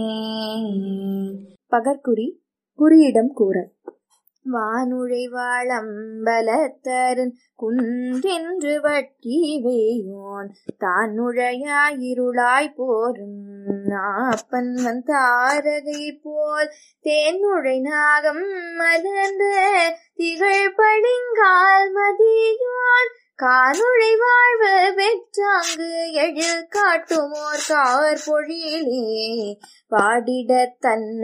பகற்குறி குறியிடம் கூறல் வானுழைவாளம்பலத்தருண் குன்றென்று வட்கிவேயோன் தான் நுழையாயிருளாய் போரும் நாப்பன் தாரகை போல் தேன்னுழை நாகம் மலர்ந்த திகழ் பளிங்கால் மதியோன் காலுழை வாழ்வு பெற்றாங்கு எழில் காட்டுமோர் கார் பொழிலே வாடிட தன்